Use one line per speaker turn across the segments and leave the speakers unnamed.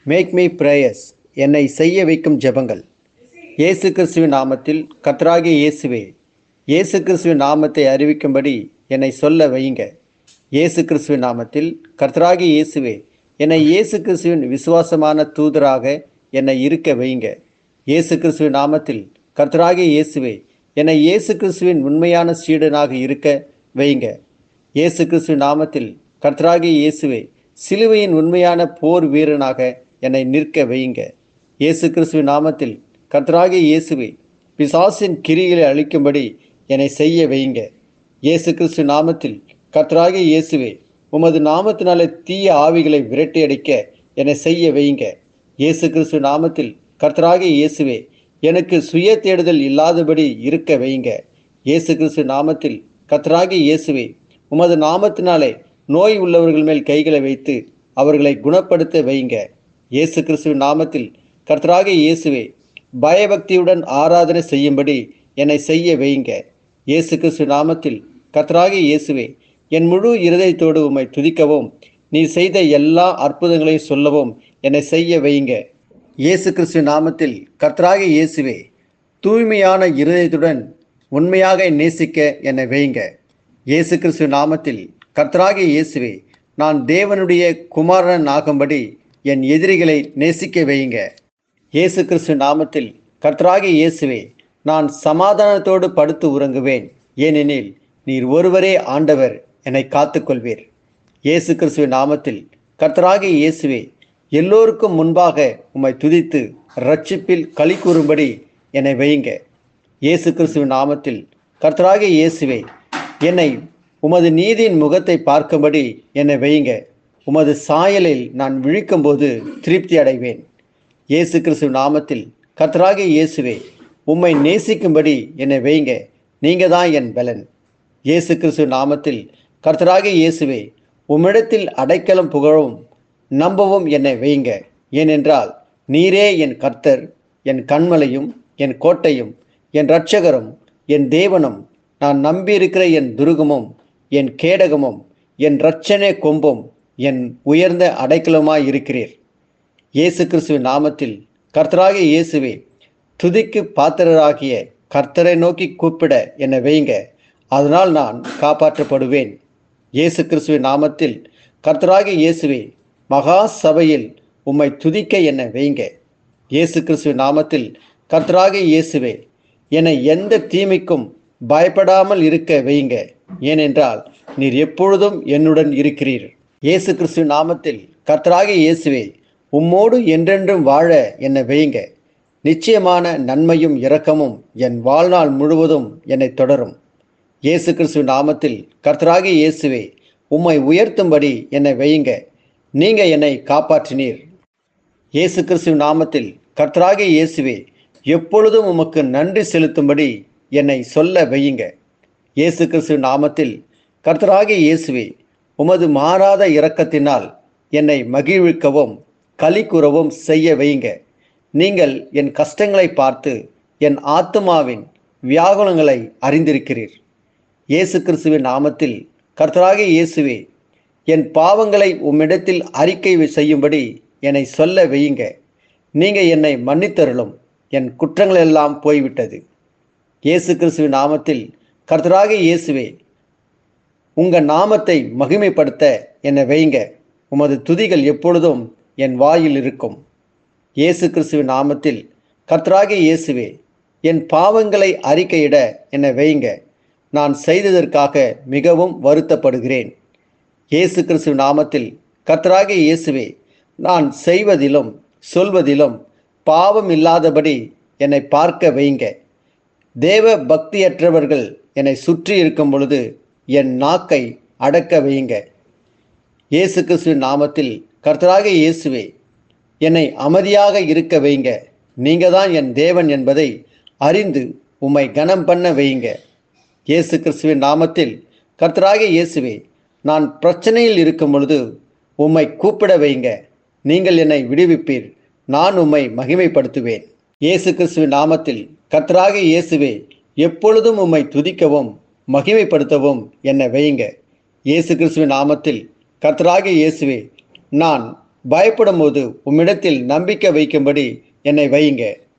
make me prayers என்னை செய்ய வைக்கும் ஜெபங்கள் இயேசு கிறிஸ்துவின் நாமத்தில் கர்த்தராகிய இயேசுவே இயேசு கிறிஸ்துவின் நாமத்தை அறிவிக்கும்படி என்னை சொல்ல வையுங்க இயேசு கிறிஸ்துவின் நாமத்தில் கர்த்தராகிய இயேசுவே என்னை இயேசு கிறிஸ்துவின் விசுவாசமான தூதராக என்னை இருக்க வையுங்க இயேசு கிறிஸ்துவின் நாமத்தில் கர்த்தராகிய இயேசுவே என்னை இயேசு கிறிஸ்துவின் உண்மையான சீடனாக இருக்க வையுங்க இயேசு கிறிஸ்துவின் நாமத்தில் கர்த்தராகிய இயேசுவே சிலுவையின் உண்மையான போர் வீரனாக என்னை நிற்க வையுங்க இயேசு கிறிஸ்துவின் நாமத்தில் கர்த்தராகிய இயேசுவே பிசாசின் கிரிகளை அழிக்கும்படி என்னை செய்ய வையுங்க இயேசு கிறிஸ்து நாமத்தில் கர்த்தராகிய இயேசுவே உமது நாமத்தினாலே தீய ஆவிகளை விரட்டி அடிக்க என்னை செய்ய வையுங்க இயேசு கிறிஸ்து நாமத்தில் கர்த்தராகிய இயேசுவே எனக்கு சுய தேடுதல் இல்லாதபடி இருக்க வையுங்க இயேசு கிறிஸ்து நாமத்தில் கர்த்தராகிய இயேசுவே உமது நாமத்தினாலே நோய் உள்ளவர்கள் மேல் கைகளை வைத்து அவர்களை குணப்படுத்த வையுங்க இயேசு கிறிஸ்துவின் நாமத்தில் கர்த்தராகிய இயேசுவே பயபக்தியுடன் ஆராதனை செய்யும்படி என்னை செய்ய வையுங்க இயேசு கிறிஸ்து நாமத்தில் கர்த்தராகிய இயேசுவே என் முழு இருதயத்தோடு உம்மை துதிக்கவும் நீ செய்த எல்லா அற்புதங்களையும் சொல்லவும் என்னை செய்ய வையுங்க இயேசு கிறிஸ்து நாமத்தில் கர்த்தராகிய இயேசுவே தூய்மையான இருதயத்துடன் உண்மையாக நேசிக்க என்னை வையுங்க இயேசு கிறிஸ்து நாமத்தில் கர்த்தராகிய இயேசுவே நான் தேவனுடைய குமாரன் ஆகும்படி என் எதிரிகளை நேசிக்க வையுங்க இயேசு கிறிஸ்து நாமத்தில் கர்த்தராகிய இயேசுவே நான் சமாதானத்தோடு படுத்து உறங்குவேன் ஏனெனில் நீர் ஒருவரே ஆண்டவர் என்னை காத்துக்கொள்வீர் இயேசு கிறிஸ்துவின் நாமத்தில் கர்த்தராகிய இயேசுவே எல்லோருக்கும் முன்பாக உம்மை துதித்து ரட்சிப்பில் களி கூறும்படி என்னை வையுங்க இயேசு கிறிஸ்துவின் நாமத்தில் கர்த்தராகிய இயேசுவே என்னை உமது நீதியின் முகத்தை பார்க்கும்படி என்னை வையுங்க உமது சாயலில் நான் விழிக்கும்போது திருப்தி அடைவேன் இயேசு கிறிஸ்து நாமத்தில் கர்த்தராகிய இயேசுவே உம்மை நேசிக்கும்படி என்னை வையுங்க நீங்க தான் என் பலன் இயேசு கிறிஸ்து நாமத்தில் கர்த்தராகிய இயேசுவே உம்மிடத்தில் அடைக்கலம் புகழவும் நம்பவும் என்னை வையுங்க ஏனென்றால் நீரே என் கர்த்தர் என் கண்மலையும் என் கோட்டையும் என் இரட்சகரும் என் தேவனும் நான் நம்பியிருக்கிற என் துருகமும் என் கேடகமும் என் இரட்சணே கொம்பும் என் உயர்ந்த அடைக்கலமாய் இருக்கிறீர் இயேசு கிறிஸ்துவின் நாமத்தில் கர்த்தராகிய இயேசுவே துதிக்கு பாத்திரராகிய கர்த்தரை நோக்கி கூப்பிட என்னை வையுங்க அதனால் நான் காப்பாற்றப்படுவேன் இயேசு கிறிஸ்துவின் நாமத்தில் கர்த்தராகிய இயேசுவே மகா சபையில் உம்மை துதிக்க என்னை வையுங்க இயேசு கிறிஸ்துவின் நாமத்தில் கர்த்தராகிய இயேசுவே என்னை எந்த தீமைக்கும் பயப்படாமல் இருக்க வையுங்க ஏனென்றால் நீர் எப்பொழுதும் என்னுடன் இருக்கிறீர் இயேசு கிறிஸ்துவின் நாமத்தில் கர்த்தராகிய இயேசுவே உம்மோடு என்றென்றும் வாழ என்னை வையுங்க நிச்சயமான நன்மையும் இரக்கமும் என் வாழ்நாள் முழுவதும் என்னை தொடரும் இயேசு கிறிஸ்துவின் நாமத்தில் கர்த்தராகிய இயேசுவே உம்மை உயர்த்தும்படி என்னை வையுங்க நீங்க என்னை காப்பாற்றினீர் இயேசு கிறிஸ்துவின் நாமத்தில் கர்த்தராகிய இயேசுவே எப்பொழுதும் உமக்கு நன்றி செலுத்தும்படி என்னை சொல்ல வையுங்க இயேசு கிறிஸ்துவின் நாமத்தில் கர்த்தராகிய இயேசுவே உமது மாறாத இரக்கத்தினால் என்னை மகிழ்விக்கவும் களி கூறவும் செய்ய வையுங்க நீங்கள் என் கஷ்டங்களை பார்த்து என் ஆத்மாவின் வியாகுலங்களை அறிந்திருக்கிறீர் இயேசு கிறிஸ்துவின் நாமத்தில் கர்த்தராகிய இயேசுவே என் பாவங்களை உம்மிடத்தில் அறிக்கை செய்யும்படி என்னை சொல்ல வையுங்க நீங்க என்னை மன்னித்தருளும் என் குற்றங்கள் எல்லாம் போய்விட்டது இயேசு கிறிஸ்துவின் நாமத்தில் கர்த்தராகிய இயேசுவே உங்க நாமத்தை மகிமைப்படுத்த என்னை வையுங்க உமது துதிகள் எப்பொழுதும் என் வாயில் இருக்கும் இயேசு கிறிஸ்துவின் நாமத்தில் கர்த்தராகிய இயேசுவே என் பாவங்களை அறிக்கையிட என்னை வையுங்க நான் செய்ததற்காக மிகவும் வருத்தப்படுகிறேன் இயேசு கிறிஸ்துவின் நாமத்தில் கர்த்தராகிய இயேசுவே நான் செய்வதிலும் சொல்வதிலும் பாவம் இல்லாதபடி என்னை பார்க்க வையுங்க தேவ பக்தியற்றவர்கள் என்னை சுற்றி இருக்கும் பொழுது என் நாக்கை அடக்க வையுங்க இயேசு கிறிஸ்துவின் நாமத்தில் கர்த்தராக இயேசுவே என்னை அமைதியாக இருக்க வையுங்க நீங்க தான் என் தேவன் என்பதை அறிந்து உம்மை கனம் பண்ண வையுங்க இயேசு கிறிஸ்துவின் நாமத்தில் கர்த்தராக இயேசுவே நான் பிரச்சனையில் இருக்கும் பொழுது உம்மை கூப்பிட வையுங்க நீங்கள் என்னை விடுவிப்பீர் நான் உம்மை மகிமைப்படுத்துவேன் இயேசு கிறிஸ்துவின் நாமத்தில் கர்த்தராக இயேசுவே எப்பொழுதும் உம்மை துதிக்கவும் மகிமைப்படுத்தவும் என்னை வையுங்க இயேசு கிறிஸ்துவின் நாமத்தில் கர்த்தராகிய இயேசுவே நான் பயப்படும் போது உம்மிடத்தில் நம்பிக்கை வைக்கும்படி என்னை வையுங்க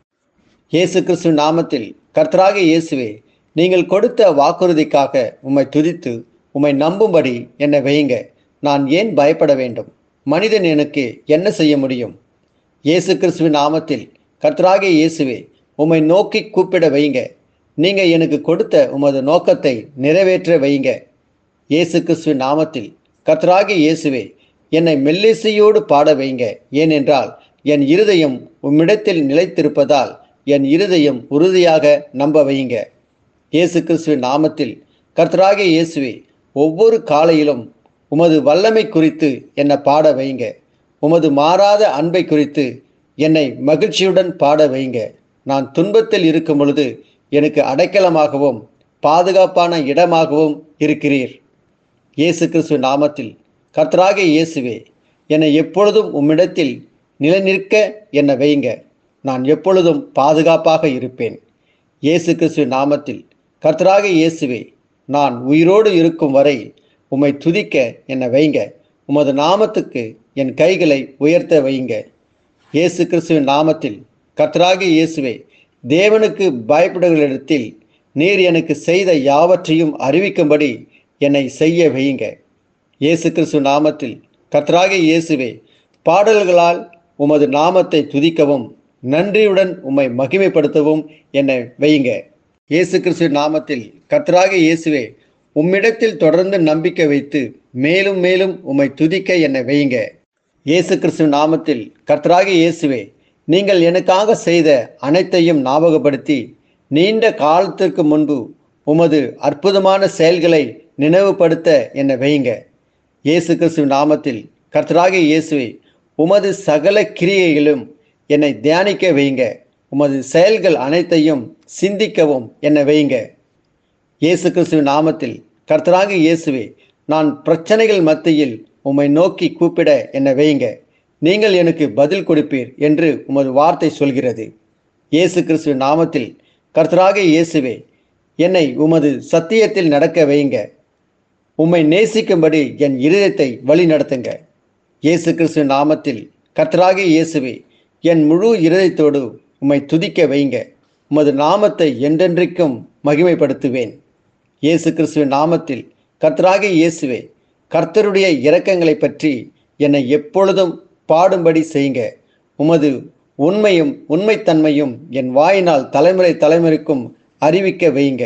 இயேசு கிறிஸ்து நாமத்தில் கர்த்தராக இயேசுவே நீங்கள் கொடுத்த வாக்குறுதிக்காக உம்மை துதித்து உம்மை நம்பும்படி என்னை வையுங்க நான் ஏன் பயப்பட வேண்டும் மனிதன் எனக்கு என்ன செய்ய முடியும் இயேசு கிறிஸ்துவின் நாமத்தில் கர்த்தராகிய இயேசுவே உம்மை நோக்கி கூப்பிட வைங்க நீங்க எனக்கு கொடுத்த உமது நோக்கத்தை நிறைவேற்ற வைங்க இயேசு கிறிஸ்துவின் நாமத்தில் கர்த்தராகிய இயேசுவே என்னை மெல்லிசையோடு பாட வைங்க ஏனென்றால் என் இருதயம் உம்மிடத்தில் நிலைத்திருப்பதால் என் இருதயம் உறுதியாக நம்ப வைங்க இயேசு கிறிஸ்துவின் நாமத்தில் கர்த்தராகிய இயேசுவே ஒவ்வொரு காலையிலும் உமது வல்லமை குறித்து என்னை பாட வைங்க உமது மாறாத அன்பை குறித்து என்னை மகிழ்ச்சியுடன் பாட வைங்க நான் துன்பத்தில் இருக்கும் பொழுது எனக்கு அடைக்கலமாகவும் பாதுகாப்பான இடமாகவும் இருக்கிறீர் இயேசு கிறிஸ்து நாமத்தில் கர்த்தராகிய இயேசுவே என்னை எப்பொழுதும் உம்மிடத்தில் நிலைநிற்க என்னை வைங்க நான் எப்பொழுதும் பாதுகாப்பாக இருப்பேன் இயேசு கிறிஸ்து நாமத்தில் கர்த்தராகிய இயேசுவே நான் உயிரோடு இருக்கும் வரை உம்மை துதிக்க என்னை வைங்க உமது நாமத்துக்கு என் கைகளை உயர்த்த வைங்க இயேசு கிறிஸ்துவின் நாமத்தில் கர்த்தராகிய இயேசுவே தேவனுக்கு பயப்படுகளிடத்தில் நீர் எனக்கு செய்த யாவற்றையும் அறிவிக்கும்படி என்னை செய்ய வையுங்க இயேசு கிறிஸ்து நாமத்தில் கர்த்தராகிய இயேசுவே பாடல்களால் உமது நாமத்தை துதிக்கவும் நன்றியுடன் உம்மை மகிமைப்படுத்தவும் என்னை வையுங்க இயேசு கிறிஸ்து நாமத்தில் கர்த்தராகிய இயேசுவே உம்மிடத்தில் தொடர்ந்து நம்பிக்கை வைத்து மேலும் மேலும் உம்மை துதிக்க என்னை வையுங்க இயேசு கிறிஸ்து நாமத்தில் கர்த்தராகிய இயேசுவே நீங்கள் எனக்காக செய்த அனைத்தையும் ஞாபகப்படுத்தி நீண்ட காலத்திற்கு முன்பு உமது அற்புதமான செயல்களை நினைவுபடுத்த என்னை வையுங்க இயேசு கிறிஸ்து நாமத்தில் கர்த்தராகிய இயேசுவே உமது சகல கிரியைகளும் என்னை தியானிக்க வையுங்க உமது செயல்கள் அனைத்தையும் சிந்திக்கவும் என்னை வையுங்க இயேசு கிறிஸ்துவ நாமத்தில் கர்த்தராகிய இயேசுவே நான் பிரச்சனைகள் மத்தியில் உம்மை நோக்கி கூப்பிட என்னை வையுங்க நீங்கள் எனக்கு பதில் கொடுப்பீர் என்று உமது வார்த்தை சொல்கிறது இயேசு கிறிஸ்துவ நாமத்தில் கர்த்தராகிய இயேசுவே என்னை உமது சத்தியத்தில் நடக்க வையுங்க உம்மை நேசிக்கும்படி என் இருதயத்தை வழி நடத்துங்க இயேசு கிறிஸ்து நாமத்தில் கர்த்தராகிய இயேசுவே என் முழு இருதயத்தோடு உம்மை துதிக்க வைங்க உமது நாமத்தை என்றென்றைக்கும் மகிமைப்படுத்துவேன் இயேசு கிறிஸ்துவின் நாமத்தில் கர்த்தராகிய இயேசுவே கர்த்தருடைய இரக்கங்களை பற்றி என்னை எப்பொழுதும் பாடும்படி செய்யுங்க உமது உண்மையும் உண்மைத்தன்மையும் என் வாயினால் தலைமுறை தலைமுறைக்கும் அறிவிக்க வைங்க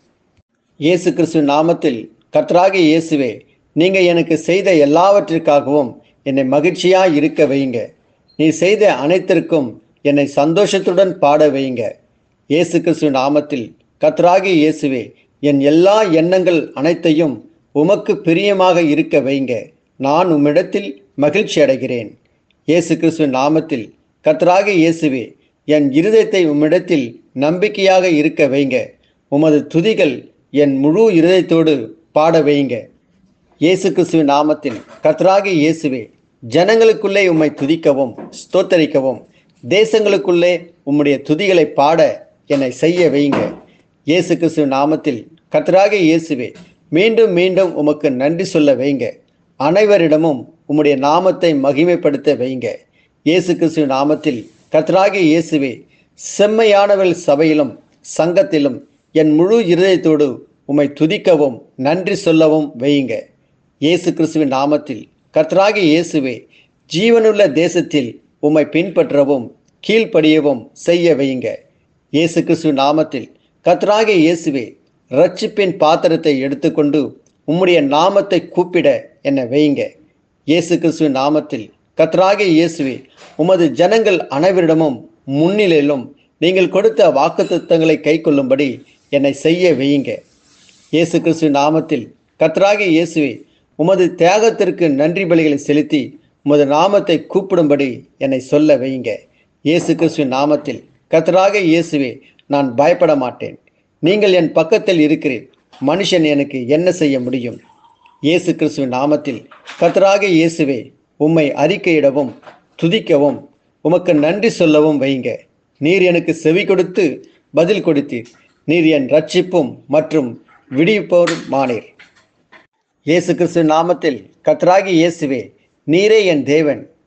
இயேசு கிறிஸ்து நாமத்தில் கர்த்தராகிய இயேசுவே நீங்க எனக்கு செய்த எல்லாவற்றிற்காகவும் என்னை மகிழ்ச்சியா இருக்க வைங்க நீ செய்த அனைத்திற்கும் என்னை சந்தோஷத்துடன் பாட வைங்க இயேசு கிறிஸ்து நாமத்தில் கர்த்தராகிய இயேசுவே என் எல்லா எண்ணங்கள் அனைத்தையும் உமக்கு பிரியமாக இருக்க வைங்க நான் உம்மிடத்தில் மகிழ்ச்சி அடைகிறேன் இயேசு கிறிஸ்து நாமத்தில் கர்த்தராகிய இயேசுவே என் இருதயத்தை உம்மிடத்தில் நம்பிக்கையாக இருக்க வைங்க உமது துதிகள் என் முழு இருதயத்தோடு பாட வைங்க இயேசு கிறிஸ்துவின் நாமத்தில் கர்த்தராகிய இயேசுவே ஜனங்களுக்குள்ளே உம்மை துதிக்கவும் ஸ்தோத்தரிக்கவும் தேசங்களுக்குள்ளே உம்முடைய துதிகளை பாட என்னை செய்ய வைங்க இயேசு கிறிஸ்துவின் நாமத்தில் கர்த்தராகிய இயேசுவே மீண்டும் மீண்டும் உமக்கு நன்றி சொல்ல வைங்க அனைவரிடமும் உம்முடைய நாமத்தை மகிமைப்படுத்த வைங்க இயேசு கிறிஸ்து நாமத்தில் கர்த்தராகிய இயேசுவே செம்மையானவள் சபையிலும் சங்கத்திலும் என் முழு இருதயத்தோடு உம்மை துதிக்கவும் நன்றி சொல்லவும் வையுங்க இயேசு கிறிஸ்துவின் நாமத்தில் கர்த்தராகிய இயேசுவே ஜீவனுள்ள தேசத்தில் உம்மை பின்பற்றவும் கீழ்ப்படியவும் செய்ய வையுங்க இயேசு கிறிஸ்துவின் நாமத்தில் கர்த்தராகிய இயேசுவே ரட்சிப்பின் பாத்திரத்தை எடுத்துக்கொண்டு உம்முடைய நாமத்தை கூப்பிட என்னை வையுங்க இயேசு கிறிஸ்துவின் நாமத்தில் கர்த்தராகிய இயேசுவே உமது ஜனங்கள் அனைவரிடமும் முன்னிலையிலும் நீங்கள் கொடுத்த வாக்குத்தத்தங்களை கைக்கொள்ளும்படி என்னை செய்ய வையுங்க இயேசு கிறிஸ்துவின் நாமத்தில் கர்த்தராகிய இயேசுவே உமது தியாகத்திற்கு நன்றி பலிகளை செலுத்தி உமது நாமத்தை கூப்பிடும்படி என்னை சொல்ல வையுங்க இயேசு கிறிஸ்துவின் நாமத்தில் கர்த்தராகிய இயேசுவே நான் பயப்பட மாட்டேன் நீங்கள் என் பக்கத்தில் இருக்கிறீர் மனுஷன் எனக்கு என்ன செய்ய முடியும் இயேசு கிறிஸ்துவின் நாமத்தில் கர்த்தராகிய இயேசுவே உம்மை அறிக்கையிடவும் துதிக்கவும் உமக்கு நன்றி சொல்லவும் வைங்க நீர் எனக்கு செவி கொடுத்து பதில் கொடுத்தீர் நீர் என் ரட்சிப்பும் மற்றும் விடிப்போரும் மானீர் இயேசு கிறிஸ்து நாமத்தில் கர்த்தராகிய இயேசுவே நீரே என் தேவன்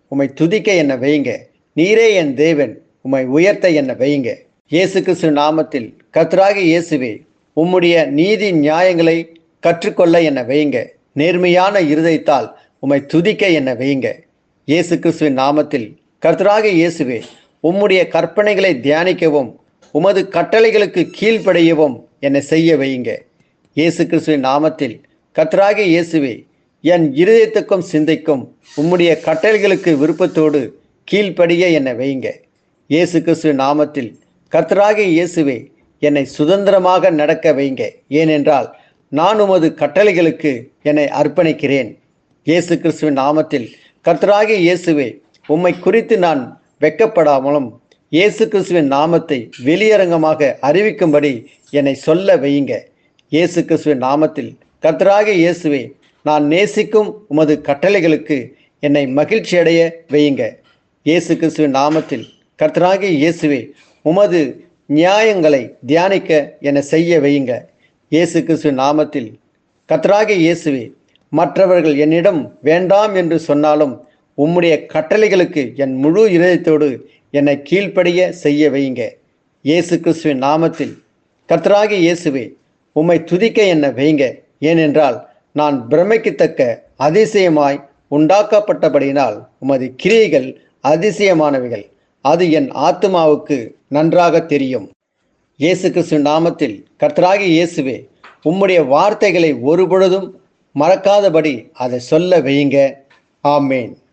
உம்மை துதிக்க என்ன வையுங்க நீரே என் தேவன் உம்மை உயர்த்த என்ன வையுங்க இயேசு கிறிஸ்து நாமத்தில் கர்த்தராகி இயேசுவே உம்முடைய நீதி நியாயங்களை கற்றுக்கொள்ள என்ன வையுங்க நேர்மையான இருதயத்தால் உம்மை துதிக்க என்ன வையுங்க இயேசு கிறிஸ்துவின் நாமத்தில் கர்த்தராகிய இயேசுவே உம்முடைய கற்பனைகளை தியானிக்கவும் உமது கட்டளைகளுக்கு கீழ்ப்படையவும் என்னை செய்ய வையுங்க இயேசு கிறிஸ்துவின் நாமத்தில் கர்த்தராகிய இயேசுவே என் இருதயத்துக்கும் சிந்தைக்கும் உம்முடைய கட்டளைகளுக்கு விருப்பத்தோடு கீழ்ப்படிய என்னை வையுங்க இயேசு கிறிஸ்துவின் நாமத்தில் கர்த்தராகிய இயேசுவே என்னை சுதந்திரமாக நடக்க வைங்க ஏனென்றால் நான் உமது கட்டளைகளுக்கு என்னை அர்ப்பணிக்கிறேன் இயேசு கிறிஸ்துவின் நாமத்தில் கர்த்தராகிய இயேசுவே உம்மை குறித்து நான் வெட்கப்படாமலும் இயேசு கிறிஸ்துவின் நாமத்தை வெளியரங்கமாக அறிவிக்கும்படி என்னை சொல்ல வையுங்க இயேசு கிறிஸ்துவின் நாமத்தில் கர்த்தராகிய இயேசுவே நான் நேசிக்கும் உமது கட்டளைகளுக்கு என்னை மகிழ்ச்சியடைய வையுங்க இயேசு கிறிஸ்துவின் நாமத்தில் கர்த்தராகிய இயேசுவே உமது நியாயங்களை தியானிக்க என்னை செய்ய வையுங்க இயேசு கிறிஸ்துவின் நாமத்தில் கர்த்தராகிய இயேசுவே மற்றவர்கள் என்னிடம் வேண்டாம் என்று சொன்னாலும் உம்முடைய கட்டளைகளுக்கு என் முழு இதயத்தோடு என்னை கீழ்ப்படிய செய்ய வையுங்க இயேசு கிறிஸ்துவின் நாமத்தில் கர்த்தராகிய இயேசுவே உம்மை துதிக்க என்ன வைங்க ஏனென்றால் நான் பிரமிக்கத்தக்க அதிசயமாய் உண்டாக்கப்பட்டபடியினால் உமது கிரியைகள் அதிசயமானவைகள் அது என் ஆத்மாவுக்கு நன்றாக தெரியும் இயேசு கிறிஸ்து நாமத்தில் கர்த்தராகிய இயேசுவே உம்முடைய வார்த்தைகளை ஒருபொழுதும் மறக்காதபடி அதை சொல்ல வையுங்க ஆமேன்